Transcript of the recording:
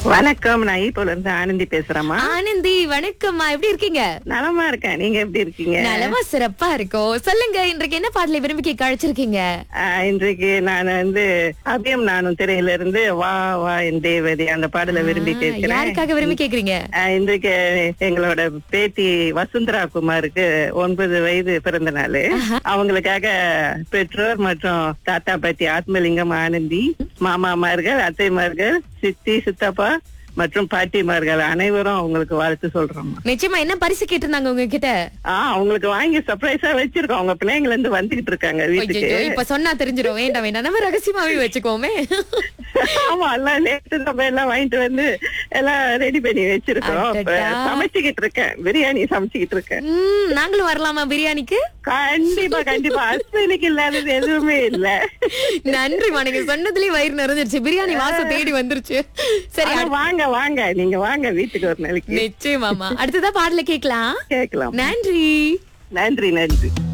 வணக்கம் நான் ஈப்போல இருந்து ஆனந்தி பேசுறேம்மா ஆனந்தி வணக்கம்மா எப்படி இருக்கீங்க நலமா இருக்கேன் நீங்க எப்படி இருக்கீங்க நலமா சிறப்பா இருக்கோம் சொல்லுங்க இன்றைக்கு என்ன பாடலை விரும்பி கேட்க அழைச்சிருக்கீங்க ஆஹ், இன்றைக்கு நான் வந்து அபியம் நானும் திரையில இருந்து வா வா என் தேவதி அந்த பாடலை விரும்பி கேட்கிறேன் யாருக்காக விரும்பி கேக்குறீங்க ஆஹ், இன்றைக்கு எங்களோட பேத்தி வசுந்தரா குமாருக்கு ஒன்பது வயது பிறந்த நாள் அவங்களுக்காக பெற்றோர் மற்றும் தாத்தா பாட்டி ஆத்மலிங்கம் ஆனந்தி மாமாமார்கள் அத்தைமார்கள் சித்தி சித்தப்பா மற்றும் பாட்டிமார்கள் அனைவரும் அவங்களுக்கு வாழ்த்து சொல்றோம் நிச்சயமா என்ன பரிசு கேட்டிருந்தாங்க உங்ககிட்ட ஆஹ் அவங்களுக்கு வாங்கி சர்ப்ரைஸா வச்சிருக்கோம் அவங்க பிள்ளைங்கள இருந்து வந்துகிட்டு இருக்காங்க வீட்டுக்கு ஐயோ இப்ப சொன்னா தெரிஞ்சிடும் வேண்டாம் வேண்டாம் நம்ம ரகசியமாவே வச்சுக்கோமே ஆமா எல்லாம் நேற்று நம்ம எல்லாம் வாங்கிட்டு வந்து எல்லாம் ரெடி பண்ணி வச்சிருக்கோம் இப்ப அடடா. சமைச்சுக்கிட்டு இருக்கேன் பிரியாணி சமைச்சுக்கிட்டு இருக்கேன் ம், நாங்களும் வரலாமா பிரியாணிக்கு கண்டிப்பா கண்டிப்பா அஸ்வினிக்கு இல்லாதது எதுவுமே இல்ல நன்றிமா நீங்க சொன்னதுலயே வயிறு நிறைஞ்சிருச்சு பிரியாணி வாசம் தேடி வந்துருச்சு சரி ஆனா அடுத்து- வாங்க வாங்க நீங்க வாங்க வீட்டுக்கு ஒரு நாளைக்கு நிச்சயமாமா அடுத்ததா பாடல கேக்கலாம் கேட்கலாம் நன்றி நன்றி நன்றி